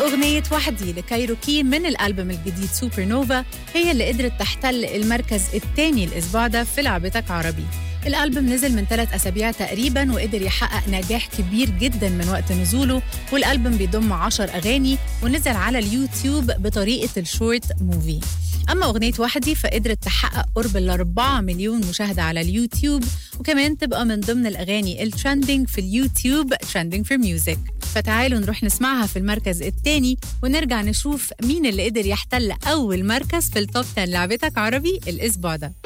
أغنية وحدي لكايروكي من الألبوم الجديد سوبر نوفا هي اللي قدرت تحتل المركز الثاني الأسبوع ده في لعبتك عربي الألبوم نزل من ثلاث أسابيع تقريبا وقدر يحقق نجاح كبير جدا من وقت نزوله والألبوم بيضم 10 أغاني ونزل على اليوتيوب بطريقة الشورت موفي أما أغنية وحدي فقدرت تحقق قرب ال 4 مليون مشاهدة على اليوتيوب وكمان تبقى من ضمن الأغاني الترندنج في اليوتيوب ترندنج في ميوزك فتعالوا نروح نسمعها في المركز الثاني ونرجع نشوف مين اللي قدر يحتل أول مركز في التوب 10 لعبتك عربي الأسبوع ده